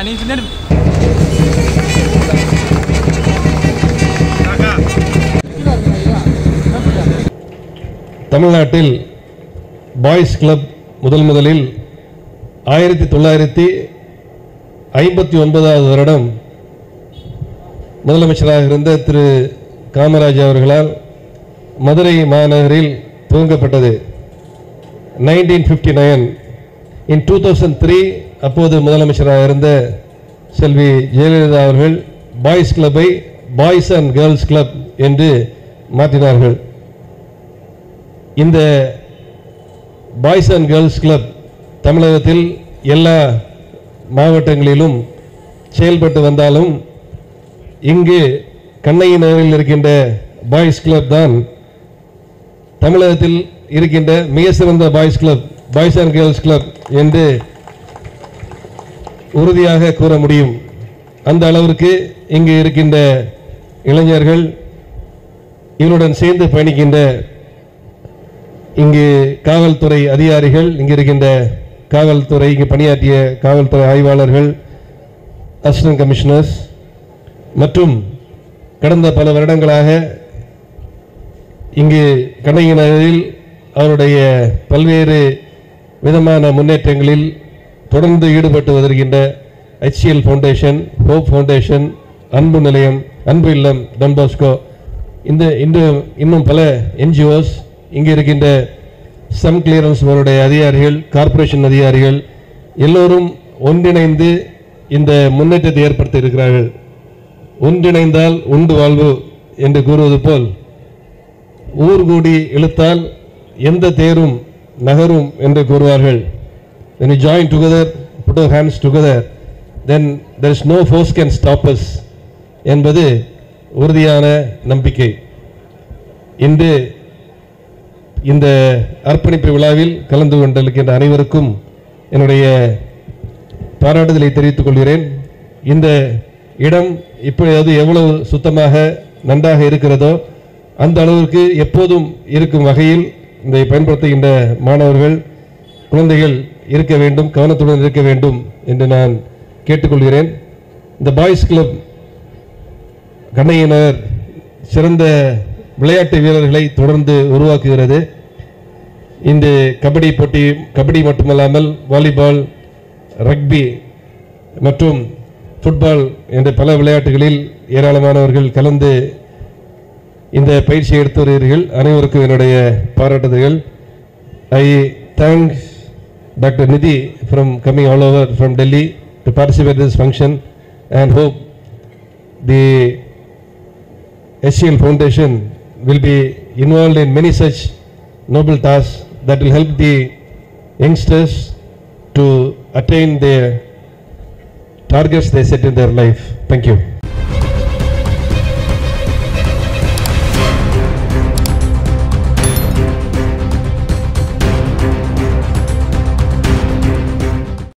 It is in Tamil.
நீ பின்னாடி தமிழ்நாட்டில் பாய்ஸ் கிளப் முதல் முதலில் ஆயிரத்தி தொள்ளாயிரத்தி ஐம்பத்தி ஒன்பதாவது வருடம் முதலமைச்சராக இருந்த திரு காமராஜ் அவர்களால் மதுரை மாநகரில் துவங்கப்பட்டது nineteen fifty nine in two thousand three அப்போது முதலமைச்சராக இருந்த செல்வி ஜெயலலிதா அவர்கள் பாய்ஸ் கிளப்பை பாய்ஸ் அண்ட் கேர்ள்ஸ் கிளப் என்று மாற்றினார்கள் இந்த பாய்ஸ் அண்ட் கேர்ள்ஸ் கிளப் தமிழகத்தில் எல்லா மாவட்டங்களிலும் செயல்பட்டு வந்தாலும் இங்கு கண்ணகி நகரில் இருக்கின்ற பாய்ஸ் கிளப் தான் தமிழகத்தில் இருக்கின்ற மிக சிறந்த boys club boys and girls club என்று உறுதியாக கூற முடியும் அந்த அளவிற்கு இங்கு இருக்கின்ற இளைஞர்கள் இவருடன் சேர்ந்து பயணிக்கின்ற இங்கு காவல்துறை அதிகாரிகள் இங்கு இருக்கின்ற காவல்துறை இங்கு பணியாற்றிய காவல்துறை ஆய்வாளர்கள் அசிஸ்டன்ட் கமிஷனர்ஸ் மற்றும் கடந்த பல வருடங்களாக இங்கு கண்ணகி நகரில் அவருடைய பல்வேறு விதமான முன்னேற்றங்களில் தொடர்ந்து ஈடுபட்டு வருகின்ற ஹெச்சிஎல் ஃபவுண்டேஷன் ஹோப் ஃபவுண்டேஷன் அன்பு நிலையம் அன்பு இல்லம் டன்பாஸ்கோ இந்த இன்று இன்னும் பல என்ஜிஓஸ் இங்கே இருக்கின்ற சம் கிளியரன்ஸ் போர்டுடைய அதிகாரிகள் கார்ப்பரேஷன் அதிகாரிகள் எல்லோரும் ஒன்றிணைந்து இந்த முன்னேற்றத்தை ஏற்படுத்தி இருக்கிறார்கள் ஒன்றிணைந்தால் உண்டு வாழ்வு என்று கூறுவது போல் ஊர் கூடி இழுத்தால் எந்த தேரும் நகரும் என்று கூறுவார்கள் when we join together put our hands together then there is no force can stop us என்பது உறுதியான நம்பிக்கை இன்று இந்த அர்ப்பணிப்பு விழாவில் கலந்து கொண்டிருக்கின்ற அனைவருக்கும் என்னுடைய பாராட்டுதலை தெரிவித்துக் கொள்கிறேன் இந்த இடம் இப்பொழுது எவ்வளவு சுத்தமாக நன்றாக இருக்கிறதோ அந்த அளவிற்கு எப்போதும் இருக்கும் வகையில் இதை பயன்படுத்துகின்ற மாணவர்கள் குழந்தைகள் இருக்க வேண்டும் கவனத்துடன் இருக்க வேண்டும் என்று நான் கேட்டுக்கொள்கிறேன் இந்த பாய்ஸ் கிளப் கண்ணையினர் சிறந்த விளையாட்டு வீரர்களை தொடர்ந்து உருவாக்குகிறது இந்த கபடி போட்டி கபடி மட்டுமல்லாமல் வாலிபால் ரக்பி மற்றும் ஃபுட்பால் என்ற பல விளையாட்டுகளில் ஏராளமானவர்கள் கலந்து இந்த பயிற்சியை எடுத்து வருகிறீர்கள் அனைவருக்கும் என்னுடைய பாராட்டுதல்கள் I thank doctor Nidhi from coming all over from Delhi to participate this function and hope the SCL Foundation will be involved in many such noble tasks that will help the youngsters to attain their targets they set in their life. Thank you.